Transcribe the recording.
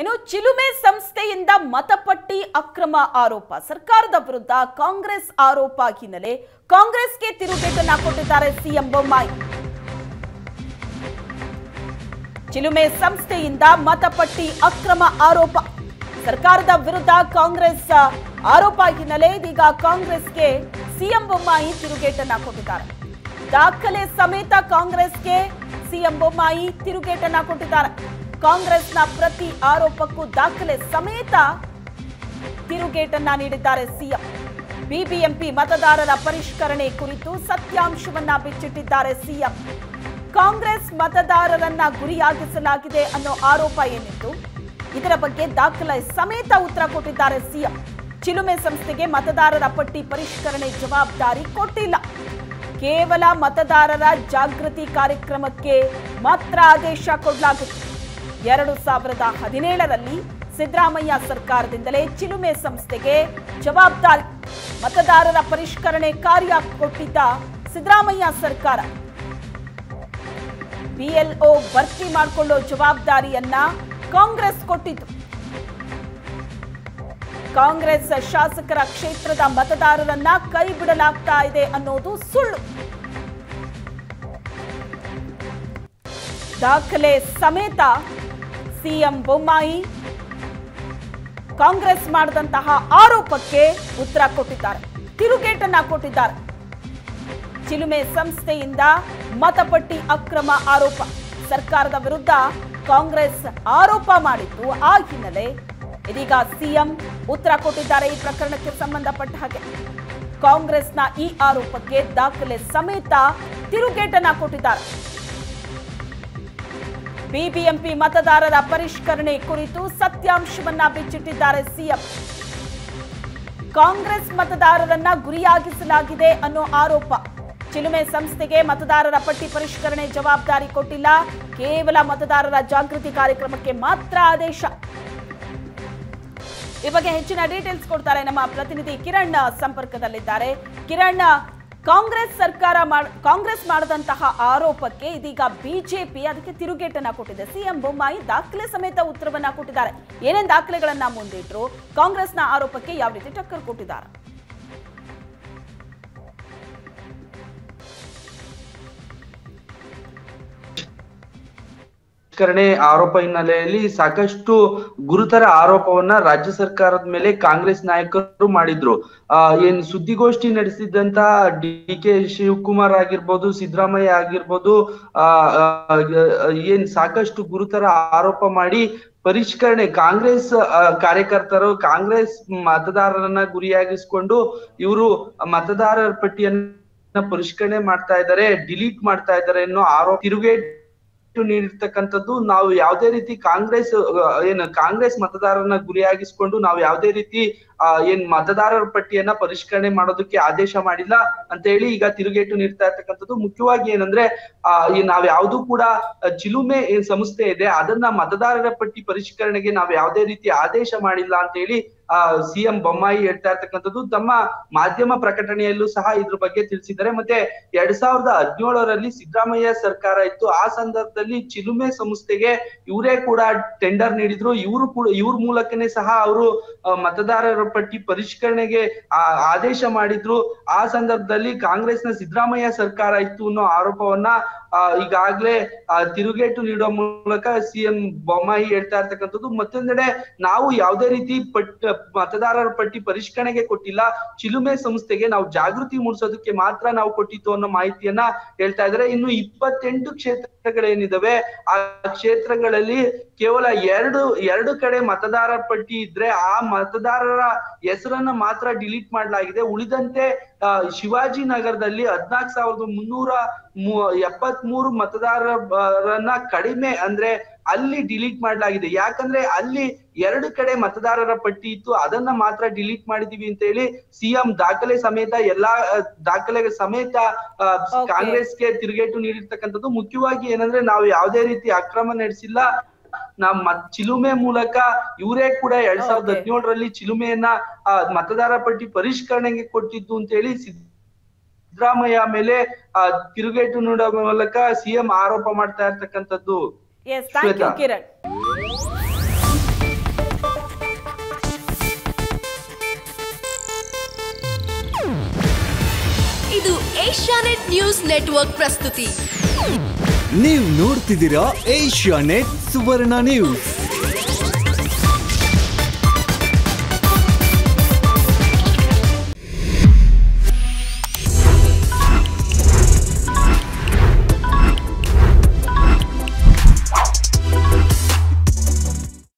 ಇನ್ನು ಚಿಲುಮೆ ಸಂಸ್ಥೆಯಿಂದ ಮತಪಟ್ಟಿ ಅಕ್ರಮ ಆರೋಪ ಸರ್ಕಾರದ ವಿರುದ್ಧ ಕಾಂಗ್ರೆಸ್ ಆರೋಪ ಹಿನ್ನೆಲೆ ಕಾಂಗ್ರೆಸ್ಗೆ ತಿರುಗೇಟನ್ನ ಕೊಟ್ಟಿದ್ದಾರೆ ಸಿಎಂ ಬೊಮ್ಮಾಯಿ ಚಿಲುಮೆ ಸಂಸ್ಥೆಯಿಂದ ಮತಪಟ್ಟಿ ಅಕ್ರಮ ಆರೋಪ ಸರ್ಕಾರದ ವಿರುದ್ಧ ಕಾಂಗ್ರೆಸ್ ಆರೋಪ ಹಿನ್ನೆಲೆ ಇದೀಗ ಕಾಂಗ್ರೆಸ್ಗೆ ಸಿಎಂ ಬೊಮ್ಮಾಯಿ ತಿರುಗೇಟನ್ನ ಕೊಟ್ಟಿದ್ದಾರೆ ದಾಖಲೆ ಸಮೇತ ಕಾಂಗ್ರೆಸ್ಗೆ ಸಿಎಂ ಬೊಮ್ಮಾಯಿ ತಿರುಗೇಟನ್ನ ಕೊಟ್ಟಿದ್ದಾರೆ ಕಾಂಗ್ರೆಸ್ನ ಪ್ರತಿ ಆರೋಪಕ್ಕೂ ದಾಖಲೆ ಸಮೇತ ತಿರುಗೇಟನ್ನ ನೀಡಿದ್ದಾರೆ ಸಿಎಂ ಬಿಬಿಎಂಪಿ ಮತದಾರರ ಪರಿಷ್ಕರಣೆ ಕುರಿತು ಸತ್ಯಾಂಶವನ್ನ ಬಿಚ್ಚಿಟ್ಟಿದ್ದಾರೆ ಸಿಎಂ ಕಾಂಗ್ರೆಸ್ ಮತದಾರರನ್ನ ಗುರಿಯಾಗಿಸಲಾಗಿದೆ ಅನ್ನೋ ಆರೋಪ ಏನಿತ್ತು ಇದರ ಬಗ್ಗೆ ದಾಖಲೆ ಸಮೇತ ಉತ್ತರ ಕೊಟ್ಟಿದ್ದಾರೆ ಸಿಎಂ ಚಿಲುಮೆ ಸಂಸ್ಥೆಗೆ ಮತದಾರರ ಪಟ್ಟಿ ಪರಿಷ್ಕರಣೆ ಜವಾಬ್ದಾರಿ ಕೊಟ್ಟಿಲ್ಲ ಕೇವಲ ಮತದಾರರ ಜಾಗೃತಿ ಕಾರ್ಯಕ್ರಮಕ್ಕೆ ಮಾತ್ರ ಆದೇಶ ಕೊಡಲಾಗಿತ್ತು ಎರಡು ಸಾವಿರದ ಹದಿನೇಳರಲ್ಲಿ ಸಿದ್ದರಾಮಯ್ಯ ಸರ್ಕಾರದಿಂದಲೇ ಚಿಲುಮೆ ಸಂಸ್ಥೆಗೆ ಜವಾಬ್ದಾರಿ ಮತದಾರರ ಪರಿಷ್ಕರಣೆ ಕಾರ್ಯ ಕೊಟ್ಟಿದ್ದ ಸಿದ್ದರಾಮಯ್ಯ ಸರ್ಕಾರ ಬಿಎಲ್ಒ ಭರ್ತಿ ಮಾಡಿಕೊಳ್ಳೋ ಜವಾಬ್ದಾರಿಯನ್ನ ಕಾಂಗ್ರೆಸ್ ಕೊಟ್ಟಿತ್ತು ಕಾಂಗ್ರೆಸ್ ಶಾಸಕರ ಕ್ಷೇತ್ರದ ಮತದಾರರನ್ನ ಕೈ ಬಿಡಲಾಗ್ತಾ ಇದೆ ಅನ್ನೋದು ಸುಳ್ಳು ದಾಖಲೆ ಸಮೇತ ಸಿಎಂ ಬೊಮ್ಮಾಯಿ ಕಾಂಗ್ರೆಸ್ ಮಾಡಿದಂತಹ ಆರೋಪಕ್ಕೆ ಉತ್ತರ ಕೊಟ್ಟಿದ್ದಾರೆ ತಿರುಗೇಟನ್ನ ಕೊಟ್ಟಿದ್ದಾರೆ ಚಿಲುಮೆ ಸಂಸ್ಥೆಯಿಂದ ಮತಪಟ್ಟಿ ಅಕ್ರಮ ಆರೋಪ ಸರ್ಕಾರದ ವಿರುದ್ಧ ಕಾಂಗ್ರೆಸ್ ಆರೋಪ ಮಾಡಿತ್ತು ಆ ಹಿನ್ನೆಲೆ ಇದೀಗ ಸಿಎಂ ಉತ್ತರ ಕೊಟ್ಟಿದ್ದಾರೆ ಈ ಪ್ರಕರಣಕ್ಕೆ ಸಂಬಂಧಪಟ್ಟ ಹಾಗೆ ಕಾಂಗ್ರೆಸ್ನ ಈ ಆರೋಪಕ್ಕೆ ದಾಖಲೆ ಸಮೇತ ತಿರುಗೇಟನ್ನ ಕೊಟ್ಟಿದ್ದಾರೆ ಬಿಬಿಎಂಪಿ ಮತದಾರರ ಪರಿಷ್ಕರಣೆ ಕುರಿತು ಸತ್ಯಾಂಶವನ್ನ ಬಿಚ್ಚಿಟ್ಟಿದ್ದಾರೆ ಸಿಎಂ ಕಾಂಗ್ರೆಸ್ ಮತದಾರರನ್ನ ಗುರಿಯಾಗಿಸಲಾಗಿದೆ ಅನ್ನೋ ಆರೋಪ ಚಿಲುಮೆ ಸಂಸ್ಥೆಗೆ ಮತದಾರರ ಪಟ್ಟಿ ಪರಿಷ್ಕರಣೆ ಜವಾಬ್ದಾರಿ ಕೊಟ್ಟಿಲ್ಲ ಕೇವಲ ಮತದಾರರ ಜಾಗೃತಿ ಕಾರ್ಯಕ್ರಮಕ್ಕೆ ಮಾತ್ರ ಆದೇಶ ಈ ಬಗ್ಗೆ ಹೆಚ್ಚಿನ ಡೀಟೇಲ್ಸ್ ಕೊಡ್ತಾರೆ ನಮ್ಮ ಪ್ರತಿನಿಧಿ ಕಿರಣ್ ಸಂಪರ್ಕದಲ್ಲಿದ್ದಾರೆ ಕಿರಣ್ ಕಾಂಗ್ರೆಸ್ ಸರ್ಕಾರ ಮಾಡ್- ಕಾಂಗ್ರೆಸ್ ಮಾಡಿದಂತಹ ಆರೋಪಕ್ಕೆ ಇದೀಗ ಬಿಜೆಪಿ ಅದಕ್ಕೆ ತಿರುಗೇಟನ್ನ ಕೊಟ್ಟಿದೆ ಸಿಎಂ ಬೊಮ್ಮಾಯಿ ದಾಖಲೆ ಸಮೇತ ಉತ್ತರವನ್ನ ಕೊಟ್ಟಿದ್ದಾರೆ ಏನೇನ್ ದಾಖಲೆಗಳನ್ನ ಮುಂದಿಟ್ರು ಕಾಂಗ್ರೆಸ್ನ ಆರೋಪಕ್ಕೆ ಯಾವ ರೀತಿ ಟಕ್ಕರ್ ಕೊಟ್ಟಿದ್ದಾರೆ ಪರಿಷ್ಕರಣೆ ಆರೋಪ ಹಿನ್ನೆಲೆಯಲ್ಲಿ ಸಾಕಷ್ಟು ಗುರುತರ ಆರೋಪವನ್ನ ರಾಜ್ಯ ಸರ್ಕಾರದ ಮೇಲೆ ಕಾಂಗ್ರೆಸ್ ನಾಯಕರು ಮಾಡಿದ್ರು ಆ ಏನ್ ಸುದ್ದಿಗೋಷ್ಠಿ ನಡೆಸಿದಂತ ಡಿ ಕೆ ಶಿವಕುಮಾರ್ ಆಗಿರ್ಬೋದು ಸಿದ್ದರಾಮಯ್ಯ ಆಗಿರ್ಬೋದು ಆ ಆ, ಏನ್ ಸಾಕಷ್ಟು ಗುರುತರ ಆರೋಪ ಮಾಡಿ ಪರಿಷ್ಕರಣೆ ಕಾಂಗ್ರೆಸ್ ಆ, ಕಾರ್ಯಕರ್ತರು ಕಾಂಗ್ರೆಸ್ ಮತದಾರರನ್ನ ಗುರಿಯಾಗಿಸ್ಕೊಂಡು ಇವರು ಮತದಾರರ ಪಟ್ಟಿಯನ್ನ ಪರಿಷ್ಕರಣೆ ಮಾಡ್ತಾ ಇದ್ದಾರೆ ಡಿಲೀಟ್ ಮಾಡ್ತಾ ಇದ್ದಾರೆ ಅನ್ನೋ ಆರೋಪ ತಿರುಗೇಟು ನೀಡಿರ್ತಕ್ಕಂಥದ್ದು ನಾವು ಯಾವುದೇ ರೀತಿ ಕಾಂಗ್ರೆಸ್ ಆ, ಏನು ಕಾಂಗ್ರೆಸ್ ಮತದಾರರನ್ನ ಗುರಿಯಾಗಿಸ್ಕೊಂಡು ನಾವು ಯಾವುದೇ ರೀತಿ ಆ, ಏನ್ ಮತದಾರರ ಪಟ್ಟಿಯನ್ನ ಪರಿಷ್ಕರಣೆ ಮಾಡೋದಕ್ಕೆ ಆದೇಶ ಮಾಡಿಲ್ಲ ಅಂತ ಹೇಳಿ ಈಗ ತಿರುಗೇಟು ನೀಡ್ತಾ ಇರ್ತಕ್ಕಂಥದ್ದು ಮುಖ್ಯವಾಗಿ ಏನಂದ್ರೆ ಆ ಈ ನಾವ್ ಯಾವ್ದು ಕೂಡ ಆ, ಚಿಲುಮೆ ಏನ್ ಸಂಸ್ಥೆ ಇದೆ ಅದನ್ನ ಮತದಾರರ ಪಟ್ಟಿ ಪರಿಷ್ಕರಣೆಗೆ ನಾವ್ ಯಾವುದೇ ರೀತಿ ಆದೇಶ ಮಾಡಿಲ್ಲ ಅಂತ ಹೇಳಿ ಆ ಸಿಎಂ ಬೊಮ್ಮಾಯಿ ಹೇಳ್ತಾ ಇರ್ತಕ್ಕಂಥದ್ದು ತಮ್ಮ ಮಾಧ್ಯಮ ಪ್ರಕಟಣೆಯಲ್ಲೂ ಸಹ ಇದ್ರ ಬಗ್ಗೆ ತಿಳಿಸಿದ್ದಾರೆ ಮತ್ತೆ ಎರಡ್ ಸಾವಿರದ ಹದಿನೇಳರಲ್ಲಿ ಸಿದ್ದರಾಮಯ್ಯ ಸರ್ಕಾರ ಇತ್ತು ಆ ಸಂದರ್ಭದಲ್ಲಿ ಚಿಲುಮೆ ಸಂಸ್ಥೆಗೆ ಇವರೇ ಕೂಡ ಟೆಂಡರ್ ನೀಡಿದ್ರು ಇವರು ಕೂಡ ಇವ್ರ ಮೂಲಕನೇ ಸಹ ಅವರು ಮತದಾರರ ಪಟ್ಟಿ ಪರಿಷ್ಕರಣೆಗೆ ಆ ಆದೇಶ ಮಾಡಿದ್ರು ಆ ಸಂದರ್ಭದಲ್ಲಿ ಕಾಂಗ್ರೆಸ್ನ ಸಿದ್ದರಾಮಯ್ಯ ಸರ್ಕಾರ ಇತ್ತು ಅನ್ನೋ ಆರೋಪವನ್ನ ಆ, ಈಗಾಗ್ಲೇ ಆ, ತಿರುಗೇಟು ನೀಡುವ ಮೂಲಕ ಸಿಎಂ ಬೊಮ್ಮಾಯಿ ಹೇಳ್ತಾ ಇರ್ತಕ್ಕಂಥದ್ದು ಮತ್ತೊಂದೆಡೆ ನಾವು ಯಾವುದೇ ರೀತಿ ಪಟ್ ಮತದಾರರ ಪಟ್ಟಿ ಪರಿಷ್ಕರಣೆಗೆ ಕೊಟ್ಟಿಲ್ಲ ಚಿಲುಮೆ ಸಂಸ್ಥೆಗೆ ನಾವು ಜಾಗೃತಿ ಮೂಡಿಸೋದಕ್ಕೆ ಮಾತ್ರ ನಾವು ಕೊಟ್ಟಿತ್ತು ಅನ್ನೋ ಮಾಹಿತಿಯನ್ನ ಹೇಳ್ತಾ ಇದ್ದಾರೆ ಇನ್ನು ಇಪ್ಪತ್ತೆಂಟು ಕ್ಷೇತ್ರಗಳೇನಿದಾವೆ ಆ ಕ್ಷೇತ್ರಗಳಲ್ಲಿ ಕೇವಲ ಎರಡು ಎರಡು ಕಡೆ ಮತದಾರರ ಪಟ್ಟಿ ಇದ್ರೆ ಆ ಮತದಾರರ ಹೆಸರನ್ನ ಮಾತ್ರ ಡಿಲೀಟ್ ಮಾಡಲಾಗಿದೆ ಉಳಿದಂತೆ ಆ, ಶಿವಾಜಿ ನಗರದಲ್ಲಿ ಹದ್ನಾಲ್ಕು ಸಾವಿರದ ಮುನ್ನೂರ ಎಪ್ಪತ್ ಮೂರು ಮತದಾರರನ್ನ ಕಡಿಮೆ ಅಂದ್ರೆ ಅಲ್ಲಿ ಡಿಲೀಟ್ ಮಾಡಲಾಗಿದೆ ಯಾಕಂದ್ರೆ ಅಲ್ಲಿ ಎರಡು ಕಡೆ ಮತದಾರರ ಪಟ್ಟಿ ಇತ್ತು ಅದನ್ನ ಮಾತ್ರ ಡಿಲೀಟ್ ಮಾಡಿದೀವಿ ಅಂತ ಹೇಳಿ ಸಿಎಂ ದಾಖಲೆ ಸಮೇತ ಎಲ್ಲಾ ಆ, ದಾಖಲೆ ಸಮೇತ ಆ, Okay. ಕಾಂಗ್ರೆಸ್ಗೆ ತಿರುಗೇಟು ನೀಡಿರ್ತಕ್ಕಂಥದ್ದು ಮುಖ್ಯವಾಗಿ ಏನಂದ್ರೆ ನಾವು ಯಾವುದೇ ರೀತಿ ಅಕ್ರಮ ನಡೆಸಿಲ್ಲ ನಾವ್ ಮತ್ ಚಿಲುಮೆ ಮೂಲಕ ಇವರೇ ಕೂಡ ಎರಡ್ ಸಾವಿರದ Okay. ಹದಿನೇಳರಲ್ಲಿ ಚಿಲುಮೆಯನ್ನ ಆ, ಮತದಾರ ಪಟ್ಟಿ ಪರಿಷ್ಕರಣೆಗೆ ಕೊಟ್ಟಿದ್ದು ಅಂತ ಹೇಳಿ ಸಿದ್ದರಾಮಯ್ಯ ಮೇಲೆ ಆ, ತಿರುಗೇಟು ನೀಡುವ ಮೂಲಕ ಸಿಎಂ ಆರೋಪ ಮಾಡ್ತಾ ಇರ್ತಕ್ಕಂಥದ್ದು yes thank you Shwetha. Kiran ಇದು ಏಷ್ಯಾನೆಟ್ ನ್ಯೂಸ್ ನೆಟ್ವರ್ಕ್ ಪ್ರಸ್ತುತಿ ನೀವು ನೋಡ್ತಿದ್ದೀರಾ ಏಷ್ಯಾ ನೆಟ್ ಸುವರ್ಣ ನ್ಯೂಸ್